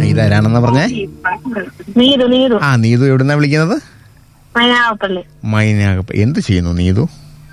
ഇതാരാണെന്ന് പറഞ്ഞേ നീതു നീതു ആ നീതു എവിടുന്നാ വിളിക്കുന്നത് മൈനാവപ്പള്ളി മൈനാകപ്പ എന്ത് ചെയ്യുന്നു നീതു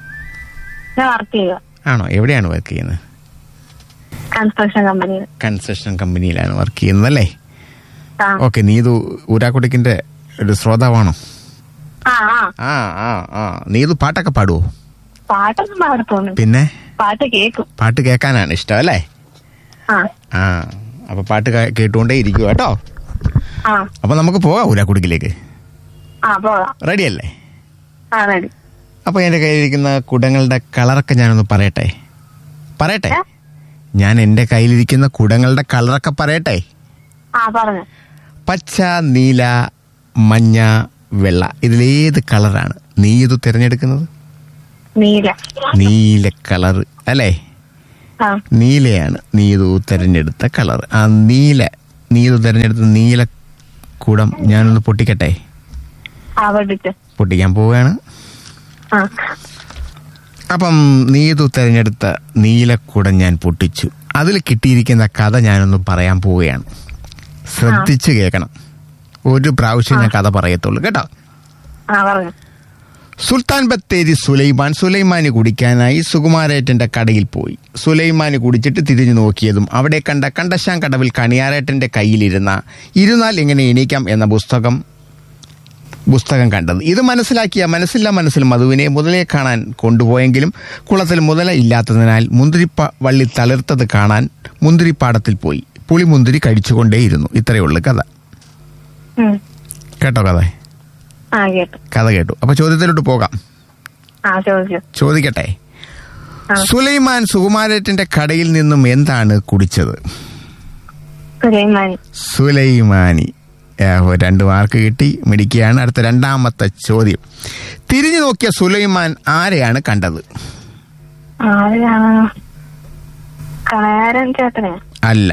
ഞാൻ വർക്ക് ചെയ്യുക ആണോ എവിടെയാണ് വർക്ക് ചെയ്യുന്നത് കൺസ്ട്രക്ഷൻ കമ്പനിയിൽ കൺസ്ട്രക്ഷൻ കമ്പനിയിലാണ് വർക്ക് ചെയ്യുന്നത് അല്ലേ ആ ഓക്കെ നീതു ഊരാക്കുട്ടിക്കിന്റെ ഒരു ശ്രോതാവാണോ ആ ആ ആ ആ ആ നീതു പാട്ടൊക്കെ പാടുവോ പാട്ടൊന്നും പാടത്തോന്നു പിന്നെ പാട്ട് കേക്കും പാട്ട് കേൾക്കാനാണ് ഇഷ്ടം അല്ലേ ആ ആ അപ്പൊ പാട്ട് കേ- കേട്ടുകൊണ്ടേ ഇരിക്കുക കേട്ടോ ആ അപ്പൊ നമുക്ക് പോകാം ഊരാക്കുടിക്കിലേക്ക് ആ പോകാം റെഡി അല്ലേ ആ റെഡി അപ്പൊ എന്റെ കയ്യിലിരിക്കുന്ന കുടങ്ങളുടെ കളറൊക്കെ ഞാനൊന്ന് പറയട്ടെ പറയട്ടെ ഏ? ഞാൻ എന്റെ കയ്യിലിരിക്കുന്ന കുടങ്ങളുടെ കളറൊക്കെ പറയട്ടെ ആ പറഞ്ഞു പച്ച നീല മഞ്ഞ വെള്ള ഇതിലേത് കളറാണ് നീ ഇത് തിരഞ്ഞെടുക്കുന്നത് നീല നീല കളർ അല്ലേ ആ നീലയാണ് നീതു തിരഞ്ഞെടുത്ത കളർ ആ നീല നീതു തിരഞ്ഞെടുത്ത നീല കുടം ഞാനൊന്ന് പൊട്ടിക്കട്ടെ ആ പഠിച്ചു പൊട്ടിക്കാൻ പോവുകയാണ് ആ അപ്പം നീതു തിരഞ്ഞെടുത്ത നീലക്കുടം ഞാൻ പൊട്ടിച്ചു അതിൽ കിട്ടിയിരിക്കുന്ന കഥ ഞാനൊന്ന് പറയാൻ പോവുകയാണ് ശ്രദ്ധിച്ച് കേൾക്കണം ഒരു പ്രാവശ്യം ഞാൻ കഥ പറയത്തുള്ളൂ കേട്ടോ ആ പറഞ്ഞു സുൽത്താൻ ബത്തേരി സുലൈമാൻ സുലൈമാന് കുടിക്കാനായി സുകുമാരേട്ടന്റെ കടയിൽ പോയി സുലൈമാന് കുടിച്ചിട്ട് തിരിഞ്ഞു നോക്കിയതും അവിടെ കണ്ട കണ്ടശാൻ കടവിൽ കണിയാരേട്ടന്റെ കയ്യിലിരുന്ന ഇരുന്നാൽ എങ്ങനെ എണീക്കാം എന്ന പുസ്തകം പുസ്തകം കണ്ടത് ഇത് മനസ്സിലാക്കിയ മനസ്സില്ല മനസ്സിൽ മധുവിനെ മുതലേ കാണാൻ കൊണ്ടുപോയെങ്കിലും കുളത്തിൽ മുതല ഇല്ലാത്തതിനാൽ മുന്തിരിപ്പ വള്ളി തളിർത്തത് കാണാൻ മുന്തിരിപ്പാടത്തിൽ പോയി പുളിമുന്തിരി കഴിച്ചുകൊണ്ടേയിരുന്നു ഇത്രയേ ഉള്ളൂ കഥ ഉം. കേട്ടോ കഥ ആ കേട്ടു കഥ കേട്ടു അപ്പൊ ചോദ്യത്തിലോട്ട് പോകാം ആ ചോദിച്ചു ചോദിക്കട്ടെ ആ. സുലൈമാൻ സുകുമാരേട്ടന്റെ കടയിൽ നിന്നും എന്താണ് കുടിച്ചത് സുലൈമാനി സുലൈമാനി ആ, ഓ, രണ്ട് മാർക്ക് കിട്ടി മിടിക്കുകയാണ് അടുത്ത രണ്ടാമത്തെ ചോദ്യം തിരിഞ്ഞു നോക്കിയ സുലൈമാൻ ആരെയാണ് കണ്ടത് ആരെയാണ് കളയാരൻ ചേട്ടനെ അല്ല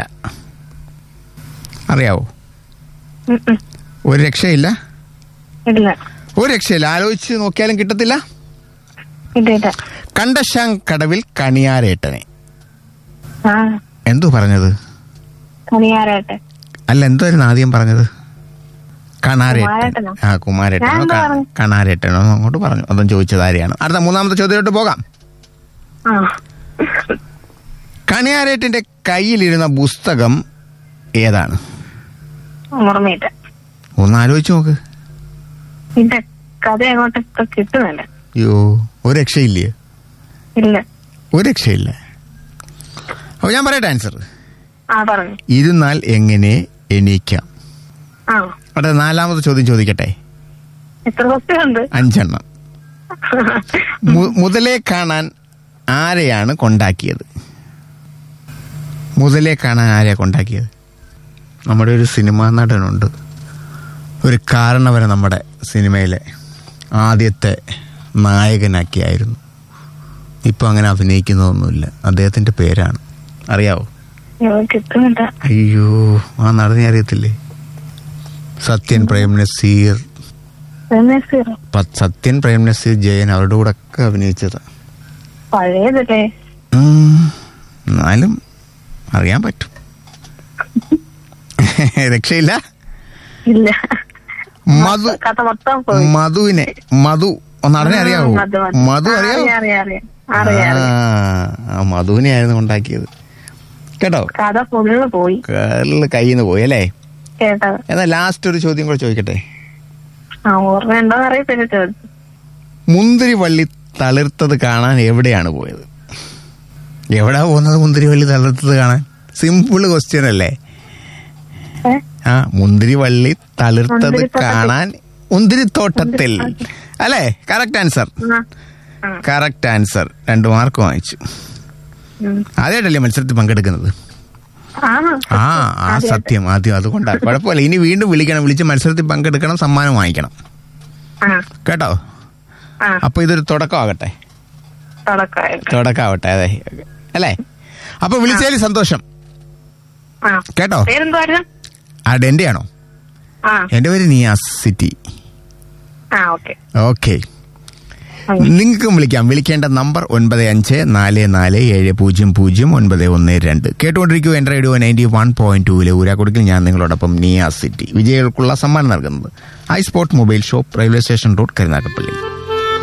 അറിയാവോ ഉം, ഉം. ഒരു രക്ഷയില്ല ഇല്ല ഒരു രക്ഷയില്ല ആലോചിച്ച് നോക്കിയാലും കിട്ടത്തില്ല ഇല്ല ഇല്ല കണ്ടശാൻ കടവിൽ കണിയാരേട്ടനെ ആ എന്തോ പറഞ്ഞത് കണിയാരട്ടെ അല്ല എന്തായിരുന്നു ആദ്യം പറഞ്ഞത് കണാരേട്ടൻ കുമാരേട്ടനോ? ആ കുമാരേട്ടനോ ഞാൻ എന്താ ക- പറഞ്ഞത്? കണാരേട്ടനോ എന്ന് അങ്ങോട്ട് പറഞ്ഞു അതും ചോദിച്ചത് ആരെയാണ് അടുത്ത മൂന്നാമത്തെ ചോദ്യത്തോട്ട് പോകാം ആ കണിയാരേട്ടന്റെ കയ്യിലിരുന്ന പുസ്തകം ഏതാണ് ഓർമ്മയില്ല ഒന്ന് ആലോചിച്ച് നോക്ക് ഇല്ല കഥ അങ്ങോട്ട് ഇപ്പൊ കിട്ടുന്നില്ല അയ്യോ ഒരു രക്ഷയില്ലേ ഇല്ല ഒരു രക്ഷയില്ല അപ്പൊ ഞാൻ പറയട്ടെ ആൻസർ ആ പറഞ്ഞു ഇരുന്നാൽ എങ്ങനെ എണീക്കാം ആ അവിടെ നാലാമത്തെ ചോദ്യം ചോദിക്കട്ടെ എത്ര ക്വസ്റ്റ്യൻ ഉണ്ട് അഞ്ചെണ്ണം മു- മുതലേ കാണാൻ ആരെയാണ് കൊണ്ടാക്കിയത് മുതലേ കാണാൻ ആരെയാ കൊണ്ടാക്കിയത് നമ്മുടെ ഒരു സിനിമാ നടനുണ്ട് ഒരു കാരണവരെ നമ്മുടെ സിനിമയിലെ ആദ്യത്തെ നായകനാക്കിയായിരുന്നു ഇപ്പം അങ്ങനെ അഭിനയിക്കുന്നതൊന്നുമില്ല അദ്ദേഹത്തിൻ്റെ പേരാണ് അറിയാവോ അയ്യോ, കിട്ടുന്നില്ല അയ്യോ ആ നടനെ അറിയത്തില്ലേ സത്യൻ പ്രേം നസീർ നസീർ പ- സത്യൻ പ്രേം നസീർ ജയൻ അവരുടെ കൂടെ ഒക്കെ അഭിനയിച്ചത് പഴയതല്ലേ എന്നാലും അറിയാൻ പറ്റും രക്ഷയില്ല ഇല്ല മധു കഥ മൊത്തം പോയി മധുവിനെ മധു ഒന്ന് നടനെ അറിയാവോ ഉം, മധു, മധു. മധു ആ, അറിയാവോ അറിയാം അറിയാം അറിയാം അറിയാം അറിയാം ആ, ആ മധുവിനെ ആയിരുന്നു ഉണ്ടാക്കിയത് കേട്ടോ കഥ ഫുള്ള് പോയി കേരള കയ്യിൽ നിന്ന് പോയി അല്ലേ കേട്ടത് എന്നാ ലാസ്റ്റ് ഒരു ചോദ്യം കൂടെ ചോദിക്കട്ടെ ആ ഓർമ്മയുണ്ടോ അറിയത്തില്ല ചോദിച്ചു മുന്തിരി വള്ളി തളിർത്തത് കാണാൻ എവിടെയാണ് പോയത് എവിടാ പോകുന്നത് മുന്തിരി വള്ളി തളിർത്തത് കാണാൻ സിമ്പിൾ ക്വസ്റ്റ്യൻ അല്ലേ ഏ? ആ മുന്തിരി വള്ളി തളിർത്തത് മുന്തിരിത്തോട്ടത്തിൽ. കാണാൻ മുന്തിരിത്തോട്ടത്തിൽ അല്ലേ കറക്റ്റ് ആൻസർ ആ. ആ. കറക്റ്റ് ആൻസർ രണ്ട് മാർക്ക് വാങ്ങിച്ചു ഉം. ആദ്യമായിട്ടല്ലേ മത്സരത്തിൽ പങ്കെടുക്കുന്നത് ആ ആ ആ സത്യം ആദ്യം അതുകൊണ്ടാണ് കുഴപ്പമില്ല ഇനി വീണ്ടും വിളിക്കണം വിളിച്ച് മത്സരത്തിൽ പങ്കെടുക്കണം സമ്മാനം വാങ്ങിക്കണം ആ കേട്ടോ ആ അപ്പൊ ഇതൊരു തുടക്കമാകട്ടെ തുടക്കമായിട്ട് തുടക്കാവട്ടെ അതെ അല്ലേ അപ്പൊ വിളിച്ചതിൽ സന്തോഷം ആ കേട്ടോ പേരെന്തുവായിരുന്നു ആ എന്റെ ആണോ ആ എന്റെ പേര് നിയാസ് സിറ്റി ആ ഓക്കെ ഓക്കെ നിങ്ങൾക്കും വിളിക്കാം വിളിക്കേണ്ട നമ്പർ ഒൻപത് അഞ്ച് നാല് നാല് ഏഴ് പൂജ്യം പൂജ്യം ഒൻപത് ഒന്ന് രണ്ട് കേട്ടുകൊണ്ടിരിക്കൂ N radio ninety one point ടൂവിലെ ഊരാക്കുടുക്കിൽ ഞാൻ നിങ്ങളോടൊപ്പം നിയ സിറ്റി വിജയികൾക്കുള്ള സമ്മാനം നൽകുന്നത് I sport mobile shop railway station road Karunagappally